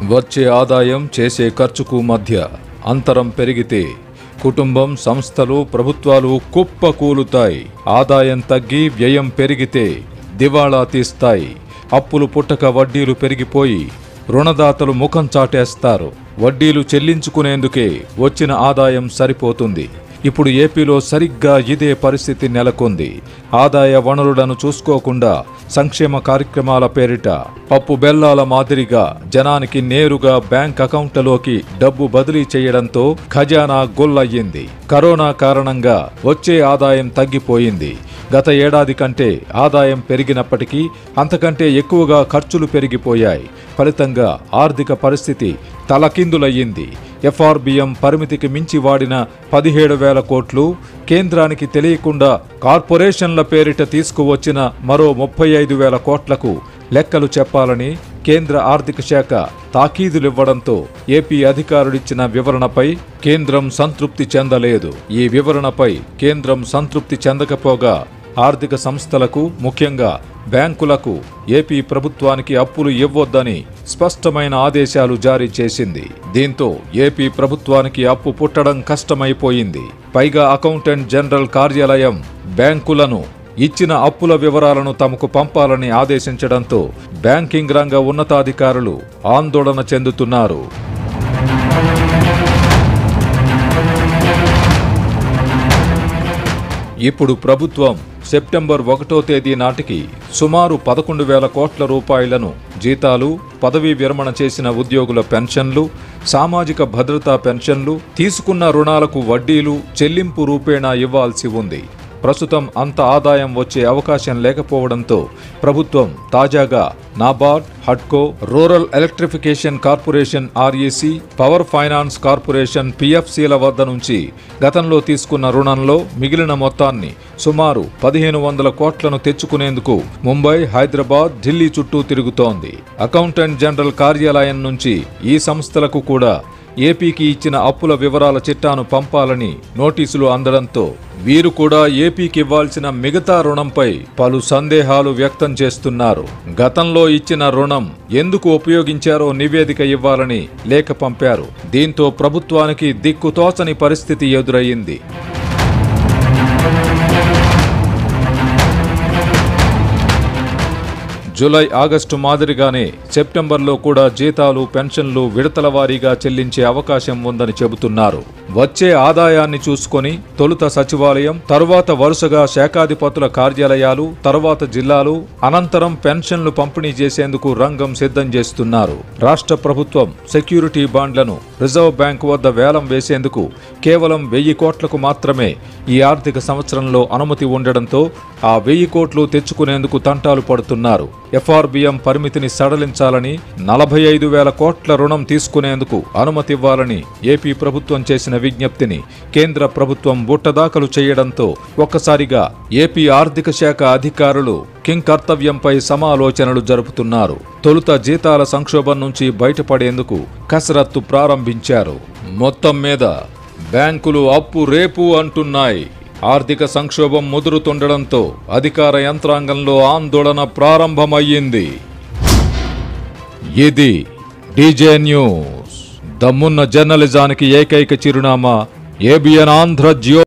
వచ్చే ఆదాయం చేసే ఖర్చుకు మధ్య అంతరం పెరిగితే కుటుంబం సంస్థలు ప్రభుత్వాలు కుప్పకూలుతాయి ఆదాయం తగ్గి వ్యయం పెరిగితే దివాళా తీస్తాయి అప్పులు పుట్టక వడ్డీలు పెరిగిపోయి రుణదాతలు ముఖం చాటేస్తారు వడ్డీలు చెల్లించుకునేందుకే వచ్చిన ఆదాయం సరిపోతుంది ఇప్పుడు ఏపీలో సరిగ్గా ఇదే పరిస్థితి నెలకొంది ఆదాయ వనరులను చూసుకోకుండా సంక్షేమ కార్యక్రమాల పేరిట పప్పు బెల్లాల మాదిరిగా జనానికి నేరుగా బ్యాంక్ అకౌంట్లలోకి డబ్బు బదిలీ చేయడంతో ఖజానా గొల్లయ్యింది కరోనా కారణంగా వచ్చే ఆదాయం తగ్గిపోయింది గత ఏడాది కంటే ఆదాయం పెరిగినప్పటికీ అంతకంటే ఎక్కువగా ఖర్చులు పెరిగిపోయాయి ఫలితంగా ఆర్థిక పరిస్థితి తలకిందులయ్యింది ఎఫ్ఆర్బిఎం పరిమితికి మించి వాడిన పదిహేడు వేల కోట్లు కేంద్రానికి తెలియకుండా కార్పొరేషన్ల పేరిట తీసుకువచ్చిన మరో ముప్పై ఐదు వేల కోట్లకు లెక్కలు చెప్పాలని కేంద్ర ఆర్థిక శాఖ తాకీదులివ్వడంతో ఏపీ అధికారులిచ్చిన వివరణపై కేంద్రం సంతృప్తి చెందలేదు ఈ వివరణపై కేంద్రం సంతృప్తి చెందకపోగా ఆర్థిక సంస్థలకు ముఖ్యంగా బ్యాంకులకు ఏపీ ప్రభుత్వానికి అప్పులు ఇవ్వొద్దని స్పష్టమైన ఆదేశాలు జారీ చేసింది దీంతో ఏపీ ప్రభుత్వానికి అప్పు పుట్టడం కష్టమైపోయింది పైగా అకౌంటెంట్ జనరల్ కార్యాలయం బ్యాంకులను ఇచ్చిన అప్పుల వివరాలను తమకు పంపాలని ఆదేశించడంతో బ్యాంకింగ్ రంగ ఉన్నతాధికారులు ఆందోళన చెందుతున్నారు ఇప్పుడు ప్రభుత్వం సెప్టెంబర్ ఒకటో తేదీ నాటికి సుమారు పదకొండు వేల కోట్ల రూపాయలను జీతాలు పదవీ విరమణ చేసిన ఉద్యోగుల పెన్షన్లు సామాజిక భద్రతా పెన్షన్లు తీసుకున్న రుణాలకు వడ్డీలు చెల్లింపు రూపేణా ఇవ్వాల్సి ఉంది ప్రస్తుతం అంత ఆదాయం వచ్చే అవకాశం లేకపోవడంతో ప్రభుత్వం తాజాగా నాబార్డ్ హడ్కో rural electrification corporation REC power finance corporation పిఎఫ్సిల వద్ద నుంచి గతంలో తీసుకున్న రుణంలో మిగిలిన మొత్తాన్ని సుమారు పదిహేను వందల కోట్లను తెచ్చుకునేందుకు ముంబై హైదరాబాద్ ఢిల్లీ చుట్టూ తిరుగుతోంది అకౌంటెంట్ జనరల్ కార్యాలయం నుంచి ఈ సంస్థలకు కూడా ఏపీకి ఇచ్చిన అప్పుల వివరాల చిట్టాను పంపాలని నోటీసులు అందడంతో వీరు కూడా ఏపీకి ఇవ్వాల్సిన మిగతా రుణంపై పలు సందేహాలు వ్యక్తం చేస్తున్నారు గతంలో ఇచ్చిన రుణం ఎందుకు ఉపయోగించారో నివేదిక ఇవ్వాలని లేఖ పంపారు దీంతో ప్రభుత్వానికి దిక్కుతోచని పరిస్థితి ఎదురయ్యింది జూలై ఆగస్టు మాదిరిగానే సెప్టెంబర్లో కూడా జీతాలు పెన్షన్లు విడతల వారీగా చెల్లించే అవకాశం ఉందని చెబుతున్నారు వచ్చే ఆదాయాన్ని చూసుకొని తొలుత సచివాలయం తరువాత వరుసగా శాఖాధిపతుల కార్యాలయాలు తరువాత జిల్లాలు అనంతరం పెన్షన్లు పంపిణీ చేసేందుకు రంగం సిద్ధం చేస్తున్నారు రాష్ట్ర ప్రభుత్వం సెక్యూరిటీ బాండ్లను రిజర్వ్ బ్యాంక్ వద్ద వేలం వేసేందుకు కేవలం వెయ్యి కోట్లకు మాత్రమే ఈ ఆర్థిక సంవత్సరంలో అనుమతి ఉండడంతో ఆ వెయ్యి కోట్లు తెచ్చుకునేందుకు తంటాలు పడుతున్నారు ఎఫ్ఆర్బిఎం పరిమితిని సడలించాలని నలభై ఐదు వేల కోట్ల రుణం తీసుకునేందుకు అనుమతి ఇవ్వాలని ఏపీ ప్రభుత్వం చేసిన విజ్ఞప్తిని కేంద్ర ప్రభుత్వం బుట్టదాఖలు చేయడంతో ఒక్కసారిగా ఏపీ ఆర్థిక శాఖ అధికారులు కింగ్ కర్తవ్యంపై సమాలోచనలు జరుపుతున్నారు తొలుత జీతాల సంక్షోభం నుంచి బయటపడేందుకు కసరత్తు ప్రారంభించారు మొత్తం మీద బ్యాంకులు అప్పు రేపు అంటున్నాయి ఆర్థిక సంక్షోభం ముదురుతుండడంతో అధికార యంత్రాంగంలో ఆందోళన ప్రారంభమయ్యింది ఇది డీజే న్యూస్ దమ్మున్న జర్నలిజానికి ఏకైక చిరునామా ఏబిఎన్ ఆంధ్ర జియో